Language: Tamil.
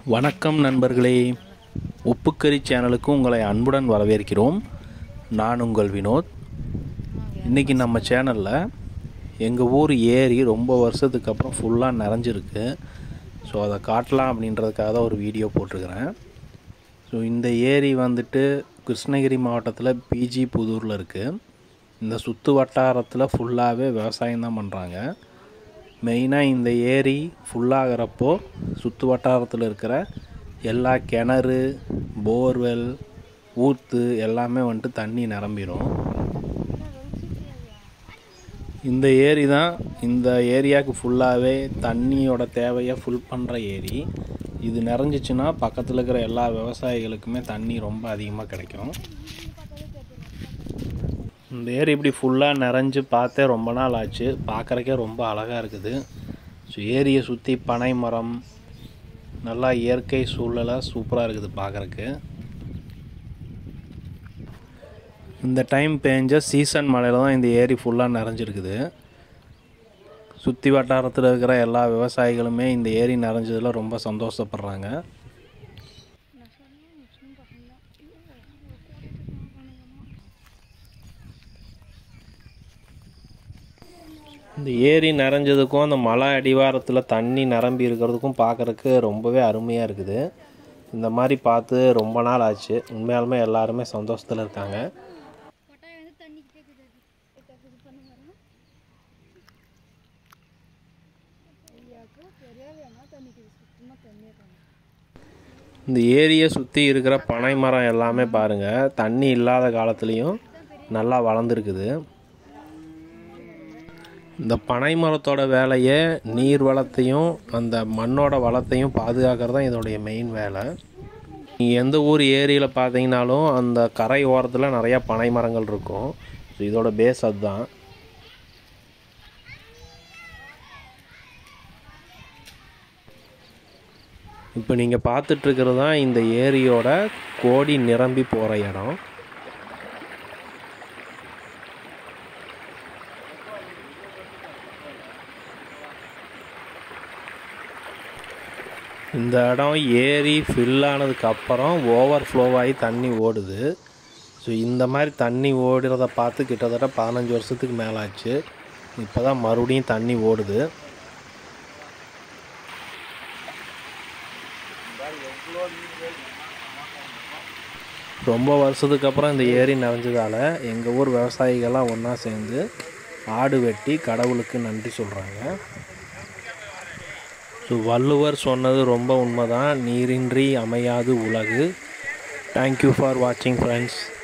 வணக்கம் நண்பர்களே உப்புக்கறி சேனலுக்கு உங்களை அன்புடன் வரவேற்கிறோம் நான் உங்கள் வினோத் இன்றைக்கி நம்ம சேனலில் எங்கள் ஊர் ஏரி ரொம்ப வருஷத்துக்கு அப்புறம் ஃபுல்லாக நிறைஞ்சிருக்கு ஸோ அதை காட்டலாம் அப்படின்றதுக்காக தான் ஒரு வீடியோ போட்டிருக்கிறேன் ஸோ இந்த ஏரி வந்துட்டு கிருஷ்ணகிரி மாவட்டத்தில் பிஜி புதூரில் இருக்குது இந்த சுற்று வட்டாரத்தில் ஃபுல்லாகவே விவசாயம் தான் பண்ணுறாங்க மெயினாக இந்த ஏரி ஃபுல்லாகிறப்போ சுற்று வட்டாரத்தில் இருக்கிற எல்லா கிணறு போர்வெல் ஊற்று எல்லாமே வந்துட்டு தண்ணி நிரம்பிடும் இந்த ஏரி தான் இந்த ஏரியாவுக்கு ஃபுல்லாகவே தண்ணியோட தேவையை ஃபுல் பண்ணுற ஏரி இது நிறைஞ்சிச்சுன்னா பக்கத்தில் இருக்கிற எல்லா விவசாயிகளுக்குமே தண்ணி ரொம்ப அதிகமாக கிடைக்கும் இந்த ஏரி இப்படி ஃபுல்லாக நிறைஞ்சு பார்த்தே ரொம்ப நாள் ஆச்சு பார்க்குறக்கே ரொம்ப அழகாக இருக்குது ஸோ ஏரியை சுற்றி பனை மரம் நல்லா இயற்கை சூழலாக சூப்பராக இருக்குது பார்க்குறக்கு இந்த டைம் பேஞ்ச சீசன் மழையில் தான் இந்த ஏரி ஃபுல்லாக நிறைஞ்சிருக்குது சுற்றி வட்டாரத்தில் இருக்கிற எல்லா விவசாயிகளுமே இந்த ஏரி நிறைஞ்சதில் ரொம்ப சந்தோஷப்படுறாங்க இந்த ஏரி நிறைஞ்சதுக்கும் அந்த மலை அடிவாரத்தில் தண்ணி நிரம்பி இருக்கிறதுக்கும் பார்க்குறக்கு ரொம்பவே அருமையாக இருக்குது இந்த மாதிரி பார்த்து ரொம்ப நாள் ஆச்சு உண்மையாலுமே எல்லாருமே சந்தோஷத்தில் இருக்காங்க கொட்டாய் வந்து தண்ணி கேட்குது இது பண்ண வரணும் ஐயாக்கு பெரிய வேணா தண்ணிக்கு சுத்தமாக தண்ணியே காணும் இந்த ஏரியை சுற்றி இருக்கிற பனை மரம் எல்லாமே பாருங்கள் தண்ணி இல்லாத காலத்துலேயும் நல்லா வளர்ந்துருக்குது இந்த பனை மரத்தோட வேலையை நீர் வளத்தையும் அந்த மண்ணோட வளத்தையும் பாதுகாக்கிறது தான் இதோடைய மெயின் வேலை நீங்கள் எந்த ஊர் ஏரியில் பார்த்தீங்கனாலும் அந்த கரை ஓரத்தில் நிறையா பனை மரங்கள் இருக்கும் ஸோ இதோட பேஸ் அதுதான் இப்போ நீங்கள் பார்த்துட்ருக்கிறது தான் இந்த ஏரியோட கோடி நிரம்பி போகிற இடம் இந்த இடம் ஏரி ஃபில் ஆனதுக்கு அப்புறம் ஓவர் ஆகி தண்ணி ஓடுது ஸோ இந்த மாதிரி தண்ணி ஓடுறத பார்த்து கிட்டத்தட்ட பதினஞ்சு வருஷத்துக்கு மேலே ஆச்சு இப்போ தான் மறுபடியும் தண்ணி ஓடுது ரொம்ப வருஷத்துக்கு அப்புறம் இந்த ஏரி நிறைஞ்சதால் எங்கள் ஊர் விவசாயிகள்லாம் ஒன்றா சேர்ந்து ஆடு வெட்டி கடவுளுக்கு நன்றி சொல்கிறாங்க ஸோ வள்ளுவர் சொன்னது ரொம்ப உண்மைதான் நீரின்றி அமையாது உலகு தேங்க்யூ ஃபார் வாட்சிங் ஃப்ரெண்ட்ஸ்